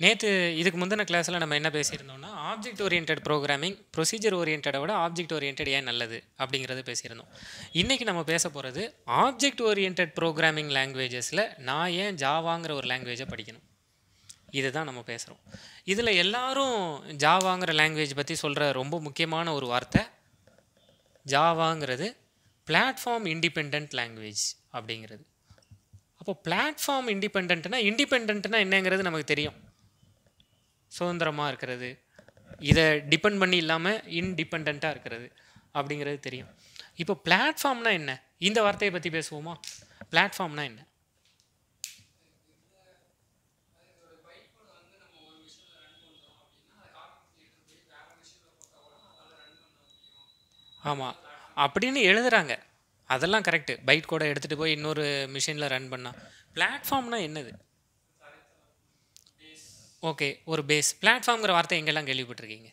நேற்று இதுக்கு முந்தின கிளாஸில் நம்ம என்ன பேசியிருந்தோம்னா ஆப்ஜெக்ட் ஓரியன்ட் ப்ரோக்ராமிங் ப்ரொசீஜர் ஓரியன்டை விட ஆப்ஜெக்ட் ஓரியன்ட் ஏன் நல்லது அப்படிங்கிறது பேசியிருந்தோம் இன்றைக்கி நம்ம பேச போகிறது ஆப்ஜெக்ட் ஓரியன்ட் ப்ரோக்ராமிங் லாங்குவேஜஸில் நான் ஏன் ஜாவாங்கிற ஒரு லாங்குவேஜை படிக்கணும் இதுதான் நம்ம பேசுகிறோம் இதில் எல்லாரும் ஜாவாங்கிற லாங்குவேஜ் பற்றி சொல்கிற ரொம்ப முக்கியமான ஒரு வார்த்தை ஜாவாங்கிறது பிளாட்ஃபார்ம் இண்டிபெண்ட் லாங்குவேஜ் அப்படிங்கிறது அப்போ பிளாட்ஃபார்ம் இண்டிபெண்ட்னா இண்டிபெண்ட்னா என்னங்கிறது நமக்கு தெரியும் சுதந்திரமாக இருக்கிறது இதை டிபெண்ட் பண்ணி இல்லாமல் இன்டிபெண்ட்டாக இருக்கிறது அப்படிங்கிறது தெரியும் இப்போ பிளாட்ஃபார்ம்னா என்ன இந்த வார்த்தையை பற்றி பேசுவோமா பிளாட்ஃபார்ம்னா என்ன ஆமாம் அப்படின்னு எழுதுறாங்க அதெல்லாம் கரெக்டு பைட் கூட எடுத்துகிட்டு போய் இன்னொரு மிஷினில் ரன் பண்ணால் பிளாட்ஃபார்ம்னா என்னது ஓகே ஒரு பேஸ் பிளாட்ஃபார்ம்ங்கிற வார்த்தை எங்கெல்லாம் கேள்விப்பட்டிருக்கீங்க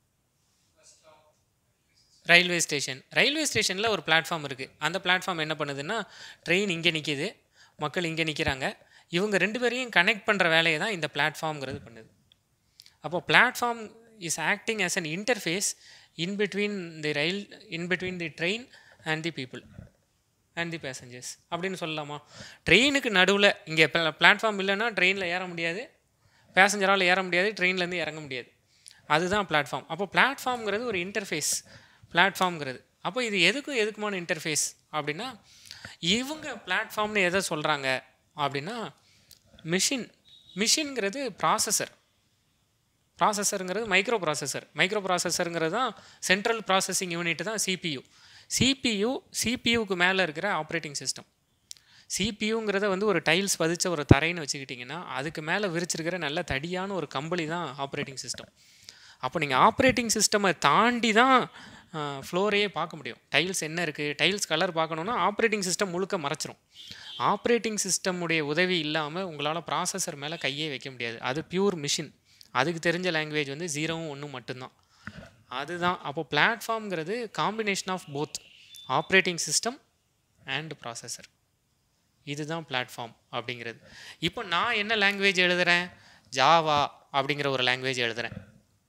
ரயில்வே ஸ்டேஷன் ரயில்வே ஸ்டேஷனில் ஒரு பிளாட்ஃபார்ம் இருக்குது அந்த பிளாட்ஃபார்ம் என்ன பண்ணுதுன்னா ட்ரெயின் இங்கே நிற்கிது மக்கள் இங்கே நிற்கிறாங்க இவங்க ரெண்டு பேரையும் கனெக்ட் பண்ணுற வேலையை தான் இந்த பிளாட்ஃபார்ம்ங்கிறது பண்ணுது அப்போ platform is acting as an interface in between the rail in between the train and the people and the passengers அப்படின்னு சொல்லலாமா ட்ரெயினுக்கு நடுவில் இங்கே பிளாட்ஃபார்ம் இல்லைன்னா ட்ரெயினில் ஏற முடியாது பேசஞ்சரால் ஏற முடியாது ட்ரெயின்லேருந்து இறங்க முடியாது அதுதான் பிளாட்ஃபார்ம் அப்போ பிளாட்ஃபார்ம்ங்கிறது ஒரு இன்டர்ஃபேஸ் பிளாட்ஃபார்ம்ங்கிறது அப்போ இது எதுக்கும் எதுக்குமான இன்டர்ஃபேஸ் அப்படின்னா இவங்க பிளாட்ஃபார்ம்னு எதை சொல்கிறாங்க அப்படின்னா மிஷின் மிஷின்ங்கிறது ப்ராசஸர் ப்ராசஸருங்கிறது மைக்ரோ ப்ராசஸர் மைக்ரோ ப்ராசஸருங்கிறது தான் சென்ட்ரல் ப்ராசஸிங் யூனிட் தான் சிபியு சிபியு சிபியுக்கு மேலே இருக்கிற ஆப்ரேட்டிங் சிஸ்டம் சிபியுங்கிறத வந்து ஒரு டைல்ஸ் பதிச்ச ஒரு தரைன்னு வச்சுக்கிட்டிங்கன்னா அதுக்கு மேலே விரிச்சிருக்கிற நல்ல தடியான ஒரு கம்பளி தான் ஆப்ரேட்டிங் சிஸ்டம் அப்போ நீங்கள் ஆப்ரேட்டிங் சிஸ்டமை தாண்டி தான் ஃப்ளோரையே பார்க்க முடியும் டைல்ஸ் என்ன இருக்குது டைல்ஸ் கலர் பார்க்கணுன்னா ஆப்ரேட்டிங் சிஸ்டம் முழுக்க மறைச்சிரும் ஆப்ரேட்டிங் சிஸ்டமுடைய உதவி இல்லாமல் உங்களால் ப்ராசஸர் மேலே கையே வைக்க முடியாது அது பியூர் மிஷின் அதுக்கு தெரிஞ்ச லாங்குவேஜ் வந்து ஜீரோவும் ஒன்றும் மட்டும்தான் அதுதான் அப்போது பிளாட்ஃபார்ம்ங்கிறது combination of both operating system and processor இதுதான் பிளாட்ஃபார்ம் அப்படிங்கிறது இப்போ நான் என்ன லாங்குவேஜ் எழுதுகிறேன் ஜாவா அப்படிங்கிற ஒரு லாங்குவேஜ் எழுதுகிறேன்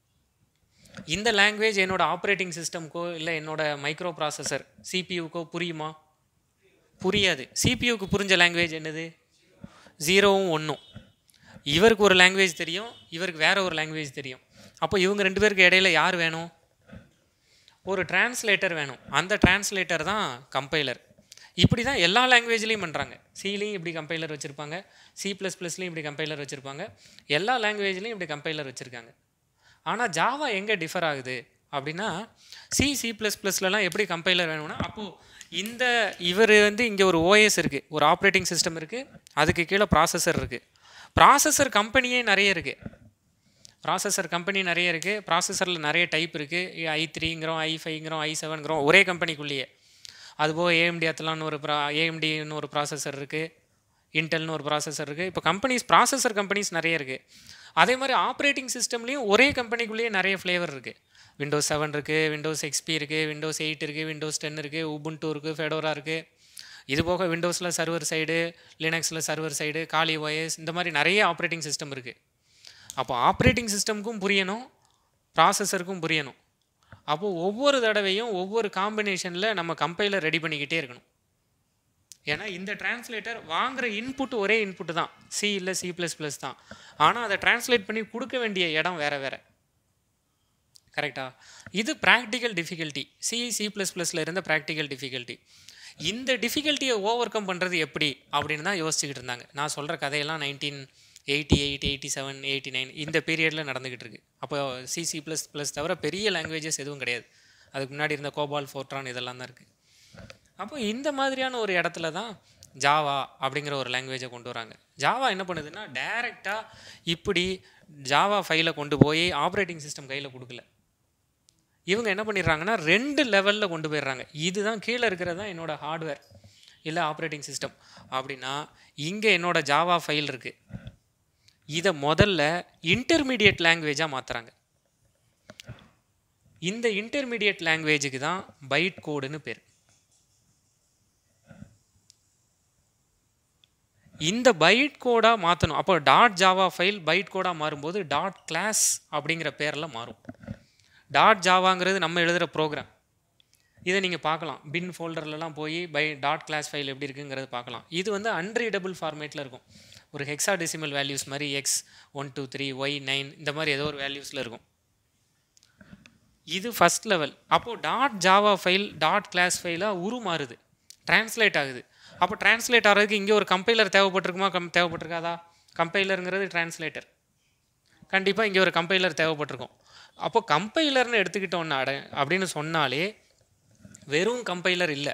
இந்த லாங்குவேஜ் என்னோட ஆப்ரேட்டிங் சிஸ்டம்க்கோ இல்லை என்னோட மைக்ரோ ப்ராசஸர் சிபியூக்கோ புரியுமா புரியாது சிபியூக்கு புரிஞ்ச லாங்குவேஜ் என்னது ஜீரோவும் ஒன்றும் இவருக்கு ஒரு லாங்குவேஜ் தெரியும் இவருக்கு வேற ஒரு லாங்குவேஜ் தெரியும் அப்போ இவங்க ரெண்டு பேருக்கு இடையில யார் வேணும் ஒரு டிரான்ஸ்லேட்டர் வேணும் அந்த டிரான்ஸ்லேட்டர் தான் கம்பைலர் இப்படி தான் எல்லா லாங்குவேஜ்லேயும் பண்ணுறாங்க சிலையும் இப்படி கம்பைலர் வச்சுருப்பாங்க சி ப்ளஸ் ப்ளஸ்லேயும் இப்படி கம்பைலர் வச்சுருப்பாங்க எல்லா லாங்குவேஜ்லேயும் இப்படி கம்பைலர் வச்சுருக்காங்க ஆனால் ஜாவா எங்கே டிஃபர் ஆகுது அப்படின்னா சி சி ப்ளஸ் ப்ளஸ்லலாம் எப்படி கம்பைலர் வேணும்னா அப்போது இந்த இவர் வந்து இங்கே ஒரு ஓஎஸ் இருக்குது ஒரு ஆப்ரேட்டிங் சிஸ்டம் இருக்குது அதுக்கு கீழே ப்ராசஸர் இருக்குது ப்ராசஸர் கம்பெனியே நிறைய இருக்குது ப்ராசஸர் கம்பெனி நிறைய இருக்குது ப்ராசஸரில் நிறைய டைப் இருக்குது ஐ த்ரீங்கிறோம் ஐ ஃபைவ்ங்கிறோம் ஐ செவன்கிறோம் ஒரே கம்பெனிக்குள்ளேயே அதுபோக ஏஎம்டி அத்தலான்னு ஒரு ப்ரா ஏஎம்டின்னு ஒரு ப்ராசஸர் இருக்குது இன்டெல்னு ஒரு ப்ராசஸர் இருக்குது இப்போ கம்பெனிஸ் ப்ராசஸர் கம்பெனிஸ் நிறைய இருக்குது அதே மாதிரி ஆப்ரேட்டிங் சிஸ்டம்லேயும் ஒரே கம்பெனிக்குள்ளேயே நிறைய ஃப்ளேவர் இருக்குது விண்டோஸ் செவன் இருக்குது விண்டோஸ் எக்ஸ்பி இருக்குது விண்டோஸ் எயிட் இருக்குது விண்டோஸ் டென் இருக்குது உபுன்டூ இருக்குது ஃபெடோரா இருக்குது இது போக விண்டோஸில் சர்வர் சைடு லினக்ஸில் சர்வர் சைடு காலி ஒயஸ் இந்த மாதிரி நிறைய ஆப்ரேட்டிங் சிஸ்டம் இருக்குது அப்போ ஆப்ரேட்டிங் சிஸ்டமுக்கும் புரியணும் ப்ராசஸருக்கும் புரியணும் அப்போது ஒவ்வொரு தடவையும் ஒவ்வொரு காம்பினேஷனில் நம்ம கம்பைலர் ரெடி பண்ணிக்கிட்டே இருக்கணும் ஏன்னா இந்த டிரான்ஸ்லேட்டர் வாங்குகிற இன்புட் ஒரே இன்புட் தான் சி இல்லை சி ப்ளஸ் ப்ளஸ் தான் ஆனால் அதை டிரான்ஸ்லேட் பண்ணி கொடுக்க வேண்டிய இடம் வேறு வேறு கரெக்டாக இது practical difficulty C C plus ப்ளஸில் இருந்த ப்ராக்டிக்கல் டிஃபிகல்ட்டி இந்த டிஃபிகல்ட்டியை ஓவர் கம் பண்ணுறது எப்படி அப்படின்னு தான் யோசிச்சுக்கிட்டு இருந்தாங்க நான் சொல்கிற கதையெல்லாம் nineteen eighty eight eighty seven eighty nine இந்த பீரியடில் நடந்துக்கிட்டு இருக்கு அப்போ சிசி ப்ளஸ் ப்ளஸ் தவிர பெரிய லாங்குவேஜஸ் எதுவும் கிடையாது அதுக்கு முன்னாடி இருந்த கோபால் ஃபோர்ட்ரான் இதெல்லாம் தான் இருக்குது அப்போ இந்த மாதிரியான ஒரு இடத்துல தான் ஜாவா அப்படிங்கிற ஒரு லாங்குவேஜை கொண்டு வராங்க ஜாவா என்ன பண்ணுதுன்னா டைரெக்டாக இப்படி ஜாவா ஃபைலை கொண்டு போய் ஆப்ரேட்டிங் சிஸ்டம் கையில் கொடுக்கல இவங்க என்ன பண்ணிடுறாங்கன்னா ரெண்டு லெவலில் கொண்டு போயிடுறாங்க இதுதான் கீழே இருக்கிறது தான் என்னோடய ஹார்ட்வேர் இல்லை ஆப்ரேட்டிங் சிஸ்டம் அப்படின்னா இங்கே என்னோட ஜாவா ஃபைல் இருக்குது இதை முதல்ல இன்டர்மீடியட் லாங்குவேஜாக மாற்றுறாங்க இந்த இன்டர்மீடியட் லாங்குவேஜுக்கு தான் பைட் கோடுன்னு பேர் இந்த பைட் கோடாக மாற்றணும் அப்போ டாட் ஜாவா ஃபைல் பைட் கோடாக மாறும்போது டாட் கிளாஸ் அப்படிங்கிற பேரில் மாறும் டாட் ஜாவாங்கிறது நம்ம எழுதுகிற ப்ரோக்ராம் இதை நீங்கள் பார்க்கலாம் பின் ஃபோல்டர்லலாம் போய் பை டாட் கிளாஸ் ஃபைல் எப்படி இருக்குங்கிறது பார்க்கலாம் இது வந்து அன்ரீடபிள் ஃபார்மேட்டில் இருக்கும் ஒரு ஹெக்ஸா டெசிமல் வேல்யூஸ் மாதிரி X one two three Y nine இந்த மாதிரி ஏதோ ஒரு வேல்யூஸில் இருக்கும் இது ஃபஸ்ட் லெவல் அப்போது dot Java file dot class ஃபைலாக உருமாறுது டிரான்ஸ்லேட் ஆகுது அப்போ டிரான்ஸ்லேட் ஆகிறதுக்கு இங்கே ஒரு கம்பைலர் தேவைப்பட்டிருக்குமா கம் தேவைப்பட்டிருக்காதா கம்பைலருங்கிறது டிரான்ஸ்லேட்டர் கண்டிப்பாக இங்கே ஒரு கம்பைலர் தேவைப்பட்டிருக்கும் அப்போ கம்பைலர்னு எடுத்துக்கிட்டோன்னா அட அப்படின்னு சொன்னாலே வெறும் கம்பைலர் இல்லை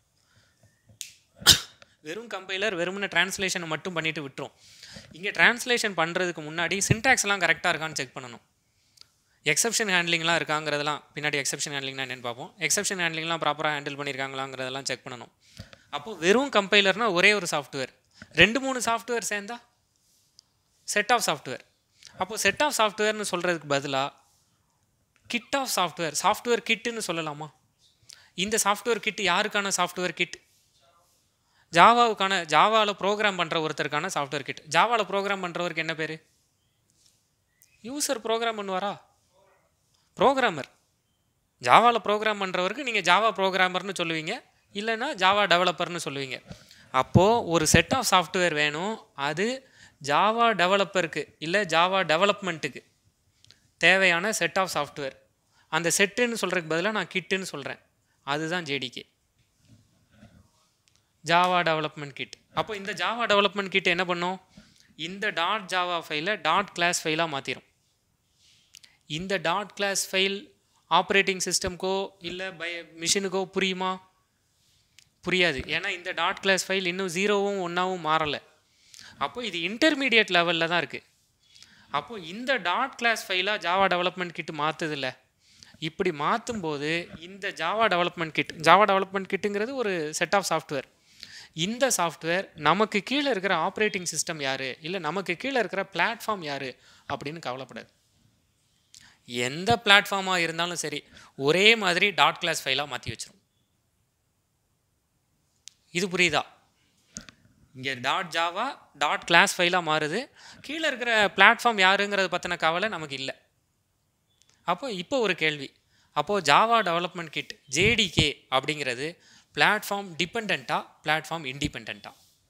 வெறும் கம்பைலர் வெறும்னு டிரான்ஸ்லேஷனை மட்டும் பண்ணிட்டு விட்டுரும் இங்கே டிரான்ஸ்லேஷன் பண்ணுறதுக்கு முன்னாடி சின்டாக்ஸ்லாம் கரெக்டாக இருக்கான்னு செக் பண்ணணும் எக்ஸப்ஷன் ஹேண்ட்லிங்லாம் இருக்காங்கிறதெல்லாம் பின்னாடி எக்ஸப்ஷன் ஹேண்ட்லிங்னா என்னென்னு பார்ப்போம் எக்ஸப்ஷன் ஹேண்ட்லிங்லாம் ப்ராப்பராக ஹேண்டில் பண்ணியிருக்காங்களாங்கிறதெல்லாம் செக் பண்ணணும் அப்போது வெறும் கம்பைலர்னா ஒரே ஒரு சாஃப்ட்வேர் ரெண்டு மூணு சாஃப்ட்வேர் சேர்ந்தா செட் ஆஃப் சாஃப்ட்வேர் அப்போது செட் ஆஃப் சாஃப்ட்வேர்னு சொல்கிறதுக்கு பதிலாக கிட் ஆஃப் சாஃப்ட்வேர் சாஃப்ட்வேர் கிட்டுன்னு சொல்லலாமா இந்த சாஃப்ட்வேர் கிட் யாருக்கான சாஃப்ட்வேர் கிட் ஜாவாவுக்கான ஜாவாவில் ப்ரோக்ராம் பண்ணுற ஒருத்தருக்கான சாஃப்ட்வேர் கிட் ஜாவாவில் ப்ரோக்ராம் பண்ணுறவருக்கு என்ன பேர் யூசர் ப்ரோக்ராம் பண்ணுவாரா ப்ரோக்ராமர் ஜாவாவில் ப்ரோக்ராம் பண்ணுறவருக்கு நீங்கள் ஜாவா ப்ரோக்ராமர்னு சொல்லுவீங்க இல்லைன்னா ஜாவா டெவலப்பர்னு சொல்லுவீங்க அப்போது ஒரு செட் ஆஃப் சாஃப்ட்வேர் வேணும் அது ஜாவா டெவலப்பருக்கு இல்லை ஜாவா டெவலப்மெண்ட்டுக்கு தேவையான செட் ஆஃப் சாஃப்ட்வேர் அந்த செட்டுன்னு சொல்கிறதுக்கு பதிலாக நான் கிட்டுன்னு சொல்கிறேன் அதுதான் ஜேடிகே ஜாவா டெவலப்மெண்ட் கிட் அப்போ இந்த ஜாவா டெவலப்மெண்ட் கிட் என்ன பண்ணும் இந்த டாட் ஜாவா ஃபைலை டாட் கிளாஸ் ஃபைலாக மாற்றிடும் இந்த டாட் கிளாஸ் ஃபைல் ஆப்ரேட்டிங் சிஸ்டம்க்கோ இல்லை பை மிஷினுக்கோ புரியுமா புரியாது ஏன்னா இந்த டாட் கிளாஸ் ஃபைல் இன்னும் ஜீரோவும் ஒன்றாவும் மாறலை அப்போ இது இன்டர்மீடியட் லெவலில் தான் இருக்குது அப்போது இந்த டாட் கிளாஸ் ஃபைலாக ஜாவா டெவலப்மெண்ட் கிட் மாற்றுதில்ல இப்படி மாற்றும்போது இந்த Java development kit Java development கிட்டுங்கிறது ஒரு செட் ஆஃப் சாஃப்ட்வேர் இந்த சாஃப்ட்வேர் நமக்கு கீழே இருக்கிற ஆப்ரேட்டிங் சிஸ்டம் யார் இல்லை நமக்கு கீழே இருக்கிற பிளாட்ஃபார்ம் யார் அப்படின்னு கவலைப்படாது எந்த பிளாட்ஃபார்மாக இருந்தாலும் சரி ஒரே மாதிரி டாட் கிளாஸ் ஃபைலாக மாற்றி வச்சிரும் இது புரியுதா இங்கே டாட் ஜாவா டாட் கிளாஸ் ஃபைலாக மாறுது கீழே இருக்கிற பிளாட்ஃபார்ம் யாருங்கிறத பற்றின கவலை நமக்கு இல்லை அப்போ இப்போ ஒரு கேள்வி அப்போது ஜாவா டெவலப்மெண்ட் கிட் ஜேடிகே அப்படிங்கிறது பிளாட்ஃபார்ம் டிபெண்ட்டாக பிளாட்ஃபார்ம் இண்டிபெண்ட்டாக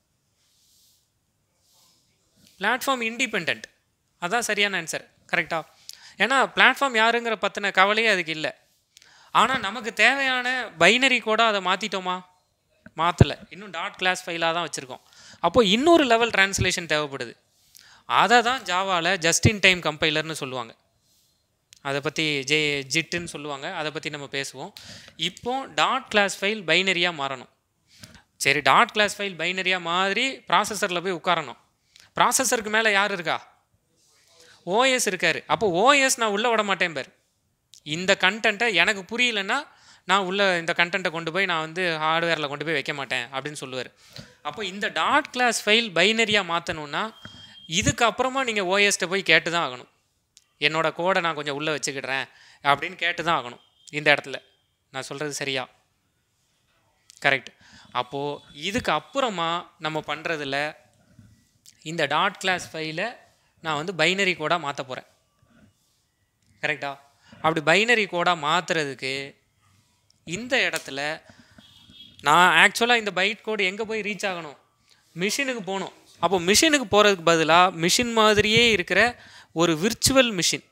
பிளாட்ஃபார்ம் இண்டிபெண்ட் அதான் சரியான ஆன்சர் கரெக்டாக ஏன்னா பிளாட்ஃபார்ம் யாருங்கிற பற்றின கவலையே அதுக்கு இல்லை ஆனால் நமக்கு தேவையான பைனரி கூட அதை மாற்றிட்டோமா மாற்றலை இன்னும் டாட் கிளாஸ் ஃபைலாக தான் வச்சுருக்கோம் அப்போது இன்னொரு லெவல் டிரான்ஸ்லேஷன் தேவைப்படுது அதை தான் ஜாவாவில் ஜஸ்ட் இன் டைம் கம்பைலர்னு சொல்லுவாங்க அதை பற்றி ஜே ஜிட்டுன்னு சொல்லுவாங்க அதை பற்றி நம்ம பேசுவோம் இப்போ டாட் கிளாஸ் ஃபைல் பைனரியாக மாறணும் சரி டாட் கிளாஸ் ஃபைல் பைனரியாக மாதிரி ப்ராசஸரில் போய் உட்காரணும் ப்ராசஸருக்கு மேலே யார் இருக்கா ஓஎஸ் இருக்கார் அப்போ ஓஎஸ் நான் உள்ளே விட மாட்டேன் பார் இந்த கண்டென்ட்டை எனக்கு புரியலன்னா நான் உள்ள இந்த கண்டென்ட்டை கொண்டு போய் நான் வந்து ஹார்ட்வேரில் கொண்டு போய் வைக்க மாட்டேன் அப்படின்னு சொல்லுவார் அப்போ இந்த டாட் கிளாஸ் ஃபைல் பைனரியாக மாற்றணுன்னா இதுக்கப்புறமா நீங்கள் ஓஎஸ்ட்டை போய் கேட்டு தான் ஆகணும் என்னோட கோடை நான் கொஞ்சம் உள்ளே வச்சுக்கிடுறேன் அப்படின்னு கேட்டு தான் ஆகணும் இந்த இடத்துல நான் சொல்கிறது சரியா கரெக்ட் அப்போது இதுக்கு அப்புறமா நம்ம பண்ணுறதில் இந்த டாட் கிளாஸ் ஃபைலை நான் வந்து பைனரி கோடாக மாற்ற போகிறேன் கரெக்டா அப்படி பைனரி கோடாக மாற்றுறதுக்கு இந்த இடத்துல நான் ஆக்சுவலாக இந்த பைட் கோடு எங்கே போய் ரீச் ஆகணும் மிஷினுக்கு போகணும் அப்போ மிஷினுக்கு போகிறதுக்கு பதிலாக மிஷின் மாதிரியே இருக்கிற ஒரு விர்ச்சுவல் மிஷின்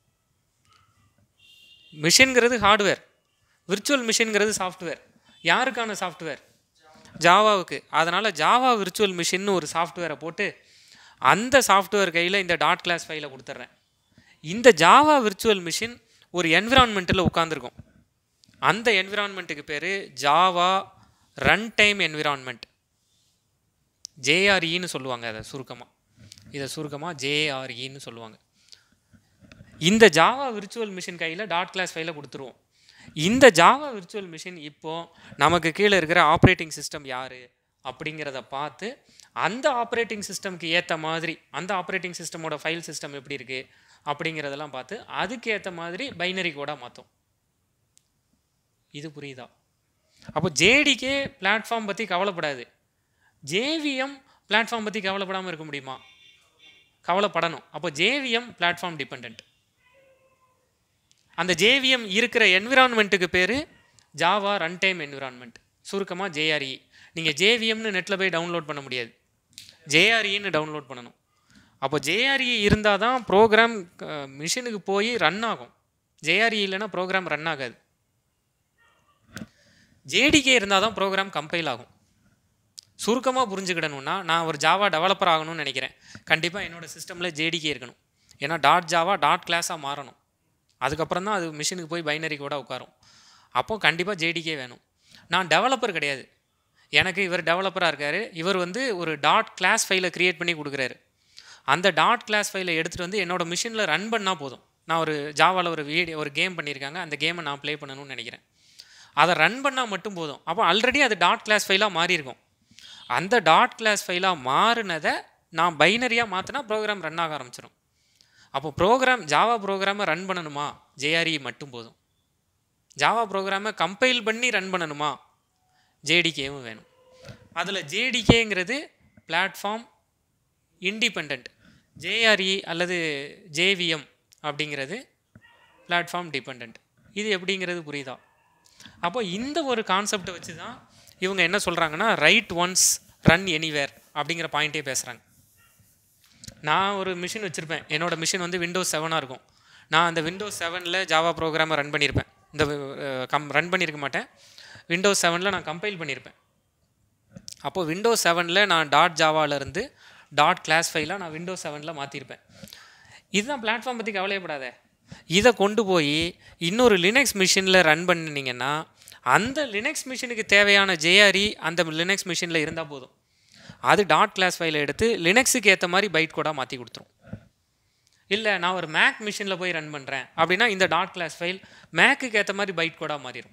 மிஷின்ங்கிறது ஹார்ட்வேர் விர்ச்சுவல் மிஷின்ங்கிறது சாஃப்ட்வேர் யாருக்கான சாஃப்ட்வேர் ஜாவாவுக்கு அதனால் ஜாவா விர்ச்சுவல் மிஷின்னு ஒரு சாஃப்ட்வேரை போட்டு அந்த சாஃப்ட்வேர் கையில் இந்த டாட் கிளாஸ் ஃபைலை கொடுத்துட்றேன் இந்த ஜாவா விர்ச்சுவல் மிஷின் ஒரு என்விரான்மெண்ட்டில் உட்காந்துருக்கும் அந்த என்விரான்மெண்ட்டுக்கு பேர் ஜாவா ரன் டைம் என்விரான்மெண்ட் ஜேஆர்இன்னு சொல்லுவாங்க அதை சுருக்கமாக இதை சுருக்கமாக ஜேஆர்இன்னு சொல்லுவாங்க இந்த ஜாவா விர்ச்சுவல் மிஷின் கையில் டாட் கிளாஸ் ஃபைலை கொடுத்துருவோம் இந்த ஜாவா விர்ச்சுவல் மிஷின் இப்போது நமக்கு கீழே இருக்கிற ஆப்ரேட்டிங் சிஸ்டம் யார் அப்படிங்கிறத பார்த்து அந்த ஆப்ரேட்டிங் சிஸ்டம்க்கு ஏற்ற மாதிரி அந்த ஆப்ரேட்டிங் சிஸ்டமோட ஃபைல் சிஸ்டம் எப்படி இருக்குது அப்படிங்கிறதெல்லாம் பார்த்து அதுக்கு ஏற்ற மாதிரி பைனரி கோடாக மாற்றும் இது புரியுதா அப்போ ஜேடிக்கே பிளாட்ஃபார்ம் பற்றி கவலைப்படாது ஜேவிஎம் பிளாட்ஃபார்ம் பற்றி கவலைப்படாமல் இருக்க முடியுமா கவலைப்படணும் அப்போ ஜேவிஎம் பிளாட்ஃபார்ம் டிபெண்ட் அந்த ஜேவிஎம் இருக்கிற என்விரான்மெண்ட்டுக்கு பேர் ஜாவா ரன் டைம் என்விரான்மெண்ட் சுருக்கமாக ஜேஆர்இ நீங்கள் ஜேவிஎம்னு நெட்டில் போய் டவுன்லோட் பண்ண முடியாது ஜேஆர்இன்னு டவுன்லோட் பண்ணணும் அப்போ ஜேஆர்இ இருந்தால் தான் ப்ரோக்ராம் மிஷினுக்கு போய் ரன் ஆகும் ஜேஆர்இ இல்லைன்னா ப்ரோக்ராம் ரன் ஆகாது ஜேடிகே இருந்தால் தான் ப்ரோக்ராம் கம்பைல் ஆகும் சுருக்கமாக புரிஞ்சுக்கிடணும்னா நான் ஒரு ஜாவா டெவலப்பர் ஆகணும்னு நினைக்கிறேன் கண்டிப்பாக என்னோடய சிஸ்டமில் ஜேடிகே இருக்கணும் ஏன்னா டாட் ஜாவா டாட் கிளாஸாக மாறணும் அதுக்கப்புறம் தான் அது மிஷினுக்கு போய் பைனரி கூட உட்காரும் அப்போது கண்டிப்பாக ஜேடிகே வேணும் நான் டெவலப்பர் கிடையாது எனக்கு இவர் டெவலப்பராக இருக்கார் இவர் வந்து ஒரு டாட் கிளாஸ் ஃபைலை க்ரியேட் பண்ணி கொடுக்குறாரு அந்த டாட் கிளாஸ் ஃபைலை எடுத்துகிட்டு வந்து என்னோடய மிஷினில் ரன் பண்ணால் போதும் நான் ஒரு ஜாவாவில் ஒரு வீடியோ ஒரு கேம் பண்ணியிருக்காங்க அந்த கேமை நான் ப்ளே பண்ணணும்னு நினைக்கிறேன் அதை ரன் பண்ணால் மட்டும் போதும் அப்போ ஆல்ரெடி அது டாட் கிளாஸ் ஃபைலாக மாறி இருக்கும் அந்த டாட் கிளாஸ் ஃபைலாக மாறினதை நான் பைனரியாக மாற்றினா ப்ரோக்ராம் ரன் ஆக ஆரம்பிச்சிடும் அப்போ ப்ரோக்ராம் ஜாவா ப்ரோக்ராமை ரன் பண்ணணுமா ஜேஆர்இ மட்டும் போதும் ஜாவா ப்ரோக்ராமை கம்பைல் பண்ணி ரன் பண்ணணுமா ஜேடிகேவும் வேணும் அதில் ஜேடிகேங்கிறது பிளாட்ஃபார்ம் இண்டிபெண்ட் ஜேஆர்இ அல்லது ஜேவிஎம் அப்படிங்கிறது பிளாட்ஃபார்ம் டிபெண்ட் இது எப்படிங்கிறது புரியுதா அப்போ இந்த ஒரு கான்செப்டை வச்சு தான் இவங்க என்ன சொல்கிறாங்கன்னா ரைட் ஒன்ஸ் ரன் எனிவேர் அப்படிங்கிற பாயிண்ட்டே பேசுகிறாங்க நான் ஒரு மிஷின் வச்சுருப்பேன் என்னோடய மிஷின் வந்து விண்டோஸ் செவனாக இருக்கும் நான் அந்த விண்டோஸ் செவனில் ஜாவா ப்ரோக்ராமை ரன் பண்ணியிருப்பேன் இந்த கம் ரன் பண்ணியிருக்க மாட்டேன் விண்டோஸ் செவனில் நான் கம்பைல் பண்ணியிருப்பேன் அப்போது விண்டோஸ் செவனில் நான் டாட் ஜாவாலேருந்து டாட் கிளாஸ் ஃபைலாக நான் விண்டோஸ் செவனில் மாற்றிருப்பேன் இதுதான் பிளாட்ஃபார்ம் பற்றி கவலையப்படாத இதை கொண்டு போய் இன்னொரு லினக்ஸ் மிஷினில் ரன் பண்ணினீங்கன்னா அந்த லினக்ஸ் மிஷினுக்கு தேவையான ஜேஆர்இ அந்த லினக்ஸ் மிஷினில் இருந்தால் போதும் அது டாட் கிளாஸ் ஃபைலை எடுத்து லினக்ஸுக்கு ஏற்ற மாதிரி பைட் கோடாக மாற்றி கொடுத்துரும் இல்லை நான் ஒரு மேக் மிஷினில் போய் ரன் பண்ணுறேன் அப்படின்னா இந்த டாட் கிளாஸ் ஃபைல் மேக்குக்கு ஏற்ற மாதிரி பைட் கோடாக மாறிடும்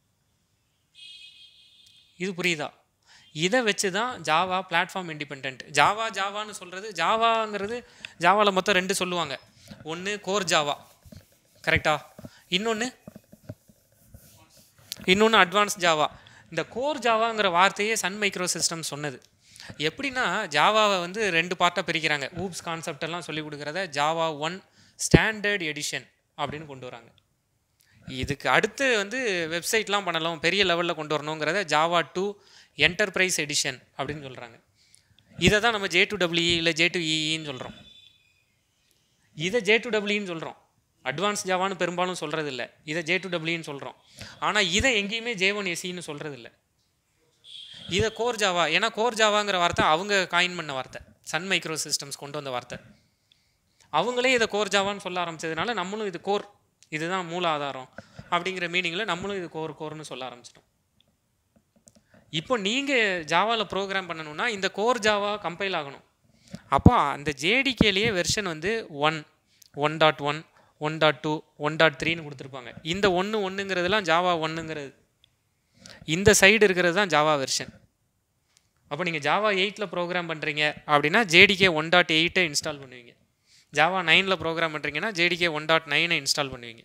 இது புரியுதா இதை வச்சு தான் ஜாவா பிளாட்ஃபார்ம் இண்டிபெண்ட் ஜாவா ஜாவான்னு சொல்கிறது ஜாவாங்கிறது ஜாவாவில் மொத்தம் ரெண்டு சொல்லுவாங்க ஒன்று கோர் ஜாவா கரெக்டா இன்னொன்று இன்னொன்று அட்வான்ஸ் ஜாவா இந்த கோர் ஜாவாங்கிற வார்த்தையே சன் மைக்ரோ சிஸ்டம் சொன்னது எப்படின்னா ஜாவாவை வந்து ரெண்டு பார்ட்டாக பிரிக்கிறாங்க ஊப்ஸ் கான்செப்ட் எல்லாம் சொல்லி கொடுக்குறத ஜாவா ஒன் ஸ்டாண்டர்ட் எடிஷன் அப்படின்னு கொண்டு வராங்க இதுக்கு அடுத்து வந்து வெப்சைட்லாம் பண்ணலாம் பெரிய லெவலில் கொண்டு வரணுங்கிறத ஜாவா டூ என்டர்பிரைஸ் எடிஷன் அப்படின்னு சொல்கிறாங்க இதை தான் நம்ம ஜே டு டபிள்யூஇ இல்லை ஜே டு இஇன்னு சொல்கிறோம் இதை ஜே டு டபிள்யூன்னு சொல்கிறோம் அட்வான்ஸ் ஜாவான்னு பெரும்பாலும் சொல்கிறது இல்லை இதை ஜே டு டபிள்யூன்னு சொல்கிறோம் ஆனால் இதை எங்கேயுமே ஜே ஒன் எஸ்சின்னு சொல்கிறது இல்லை இதை கோர் ஜாவா ஏன்னா கோர் ஜாவாங்கிற வார்த்தை அவங்க காயின் பண்ண வார்த்தை சன் மைக்ரோ சிஸ்டம்ஸ் கொண்டு வந்த வார்த்தை அவங்களே இதை கோர் ஜாவான்னு சொல்ல ஆரம்பிச்சதுனால நம்மளும் இது கோர் இதுதான் மூல ஆதாரம் அப்படிங்கிற மீனிங்கில் நம்மளும் இது கோர் கோர்னு சொல்ல ஆரம்பிச்சிட்டோம் இப்போ நீங்கள் ஜாவாவில் ப்ரோக்ராம் பண்ணணும்னா இந்த கோர் ஜாவா கம்பைல் ஆகணும் அப்போ அந்த ஜேடிகேலேயே வெர்ஷன் வந்து one one dot one one dot two one dot த்ரீன்னு கொடுத்துருப்பாங்க இந்த ஒன்று ஒன்றுங்கிறதுலாம் ஜாவா ஒன்றுங்கிறது இந்த சைடு இருக்கிறது தான் ஜாவா வெர்ஷன் அப்போ நீங்கள் ஜாவா எயிட்டில் ப்ரோக்ராம் பண்ணுறீங்க அப்படின்னா ஜேடிகே ஒன் டாட் எயிட்டை இன்ஸ்டால் பண்ணுவீங்க ஜாவா நைனில் ப்ரோக்ராம் பண்ணுறீங்கன்னா ஜேடிகே ஒன் டாட் நைனை இன்ஸ்டால் பண்ணுவீங்க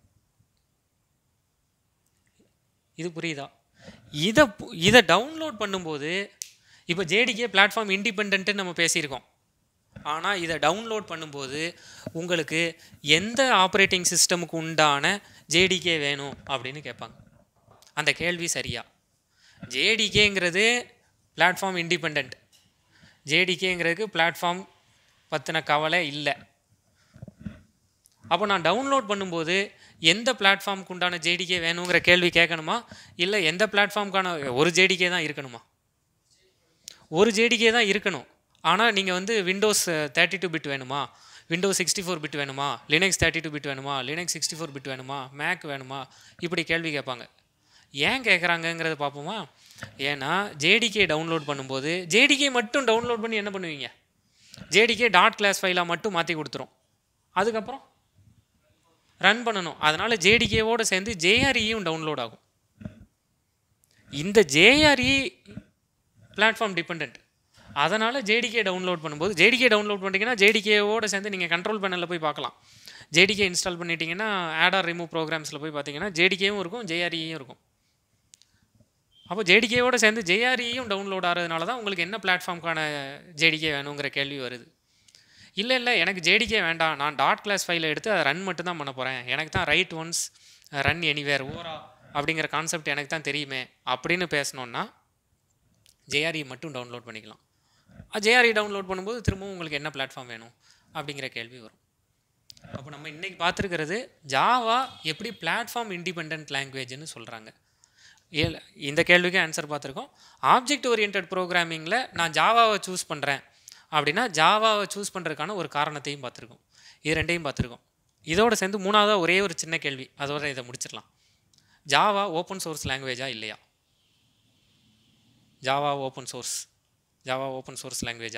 இது புரியுதா இதை பு- இதை டவுன்லோட் பண்ணும்போது இப்போ ஜேடிகே பிளாட்ஃபார்ம் இண்டிபெண்ட்டுன்னு நம்ம பேசியிருக்கோம் ஆனால் இதை டவுன்லோட் பண்ணும்போது உங்களுக்கு எந்த ஆப்ரேட்டிங் சிஸ்டமுக்கு உண்டான ஜேடிகே வேணும் அப்படின்னு கேட்பாங்க அந்த கேள்வி சரியா ஜேடிகேங்கிறது பிளாட்ஃபார்ம் இண்டிபெண்ட் ஜேடிகேங்கிறதுக்கு பிளாட்ஃபார்ம் பற்றின கவலை இல்லை அப்போ நான் டவுன்லோட் பண்ணும்போது எந்த பிளாட்ஃபார்முக்கு உண்டான ஜேடிகே வேணுங்கிற கேள்வி கேட்கணுமா இல்லை எந்த பிளாட்ஃபார்முக்கான ஒரு ஜேடிகே தான் இருக்கணுமா ஒரு ஜேடிகே தான் இருக்கணும் ஆனால் நீங்கள் வந்து விண்டோஸ் தேர்ட்டி டூ பிட் வேணுமா விண்டோஸ் சிக்ஸ்டி ஃபோர் பிட் வேணுமா லினக்ஸ் தேர்ட்டி டூ பிட் வேணுமா லினக்ஸ் சிக்ஸ்டி ஃபோர் பிட் வேணுமா மேக் வேணுமா இப்படி கேள்வி கேட்பாங்க ஏன் கேட்குறாங்கங்கிறத பார்ப்போமா ஏன்னா ஜேடிகே டவுன்லோட் பண்ணும்போது ஜேடிகே மட்டும் டவுன்லோட் பண்ணி என்ன பண்ணுவீங்க ஜேடிகே டாட் கிளாஸ் ஃபைலாக மட்டும் மாற்றி கொடுத்துரும் அதுக்கப்புறம் ரன் பண்ணணும் அதனால் ஜேடிகேவோடு சேர்ந்து ஜேஆர்இயும் டவுன்லோட் ஆகும் இந்த ஜேஆர்இ பிளாட்ஃபார்ம் டிபெண்ட் அதனால் ஜேடிகே டவுன்லோட் பண்ணும்போது ஜேடிகே டவுன்லோட் பண்ணிட்டீங்கன்னா ஜேடிகேவோட சேர்ந்து நீங்கள் கண்ட்ரோல் பேனலில் போய் பார்க்கலாம் ஜேடிகே இன்ஸ்டால் பண்ணிட்டீங்கன்னா ஆட் ஆர் ரிமூவ் ப்ரோக்ராம்ஸில் போய் பார்த்தீங்கன்னா ஜேடிகேவும் இருக்கும் ஜேஆர்இயும் இருக்கும் அப்போ ஜேடிகேவோட சேர்ந்து ஜேஆர்இயும் டவுன்லோட் ஆகிறதுனால தான் உங்களுக்கு என்ன பிளாட்ஃபார்ம்க்கான ஜேடிகே வேணுங்கிற கேள்வி வருது இல்லை இல்லை எனக்கு ஜேடிகே வேண்டாம் நான் டாட் கிளாஸ் ஃபைலை எடுத்து அதை ரன் மட்டும் தான் பண்ண போகிறேன் எனக்கு தான் ரைட் ஒன்ஸ் ரன் எனிவேர் ஓரா அப்படிங்கிற கான்செப்ட் எனக்கு தான் தெரியுமே அப்படின்னு பேசணுன்னா ஜேஆர்இ மட்டும் டவுன்லோட் பண்ணிக்கலாம் ஜேஆர்இ டவுன்லோட் பண்ணும்போது திரும்பவும் உங்களுக்கு என்ன பிளாட்ஃபார்ம் வேணும் அப்படிங்கிற கேள்வி வரும் அப்போ நம்ம இன்றைக்கி பார்த்துருக்கிறது ஜாவா எப்படி பிளாட்ஃபார்ம் இண்டிபெண்ட் லாங்குவேஜ்னு சொல்கிறாங்க ஏ- இந்த கேள்விக்கு ஆன்சர் பார்த்துருக்கோம் ஆப்ஜெக்ட் ஓரியன்ட் ப்ரோக்ராமிங்கில் நான் ஜாவாவை சூஸ் பண்ணுறேன் அப்படின்னா ஜாவாவை சூஸ் பண்ணுறதுக்கான ஒரு காரணத்தையும் பார்த்துருக்கோம் இது ரெண்டையும் பார்த்துருக்கோம் இதோட சேர்ந்து மூணாவதாக ஒரே ஒரு சின்ன கேள்வி அதோட இதை முடிச்சிடலாம் ஜாவா ஓப்பன் சோர்ஸ் லாங்குவேஜா இல்லையா Java open source Java open source லாங்குவேஜா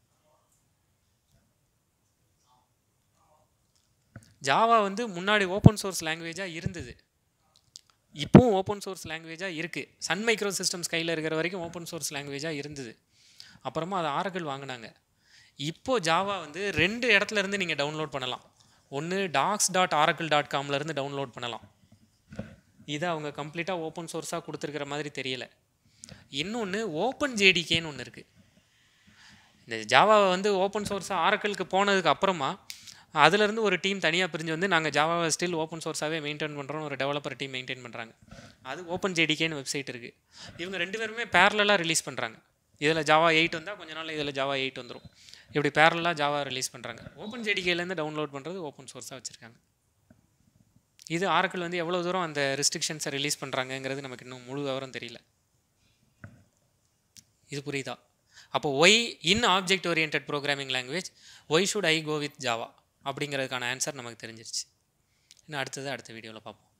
ஜாவா வந்து முன்னாடி ஓப்பன் சோர்ஸ் லாங்குவேஜாக இருந்தது இப்போவும் ஓப்பன் சோர்ஸ் லாங்குவேஜாக இருக்குது சன் மைக்ரோ சிஸ்டம்ஸ் கையில் இருக்கிற வரைக்கும் ஓப்பன் சோர்ஸ் லாங்குவேஜாக இருந்தது அப்புறமா அது ஆரக்கிள் வாங்கினாங்க இப்போ ஜாவா வந்து ரெண்டு இடத்துல இருந்து நீங்கள் டவுன்லோட் பண்ணலாம் ஒன்று டாக்ஸ் டாட் ஆரக்கிள் டாட் காம்லேருந்து டவுன்லோட் பண்ணலாம் இதை அவங்க கம்ப்ளீட்டாக ஓப்பன் சோர்ஸாக கொடுத்துருக்கிற மாதிரி தெரியல இன்னொன்று ஓப்பன் ஜேடிகேன்னு ஒன்று இருக்குது இந்த ஜாவாவை வந்து ஓப்பன் சோர்ஸாக ஆரக்கிளுக்கு போனதுக்கு அப்புறமா அதுலேருந்து ஒரு டீம் தனியாக பிரிஞ்சு வந்து நாங்கள் ஜாவாவை ஸ்டில் ஓப்பன் சோர்ஸாகவே மெயின்டைன் பண்ணுறோம் ஒரு டெவலப்பர் டீம் மெயின்டைன் பண்ணுறாங்க அது ஓப்பன் ஜேடிகேன்னு வெப்சைட் இருக்குது இவங்க ரெண்டு பேருமே பேரலாக ரிலீஸ் பண்ணுறாங்க இதில் ஜாவா எயிட் வந்தால் கொஞ்ச நாள் இதில் ஜாவா எயிட் வந்துடும் இப்படி பேரலாக ஜாவா ரிலீஸ் பண்ணுறாங்க ஓப்பன் ஜேடிகேலேருந்து டவுன்லோட் பண்ணுறது ஓப்பன் சோர்ஸாக வச்சுருக்காங்க இது ஆரக்கிள் வந்து எவ்வளோ தூரம் அந்த ரெஸ்ட்ரிக்ஷன்ஸை ரிலீஸ் பண்ணுறாங்கங்கிறது நமக்கு இன்னும் முழு விவரம் தெரியல இது புரியுதா அப்போ why in object orient programming language why should I go with Java அப்படிங்கிறதுக்கான ஆன்சர் நமக்கு தெரிஞ்சிருச்சு இன்னும் அடுத்தது அடுத்த வீடியோவில் பார்ப்போம்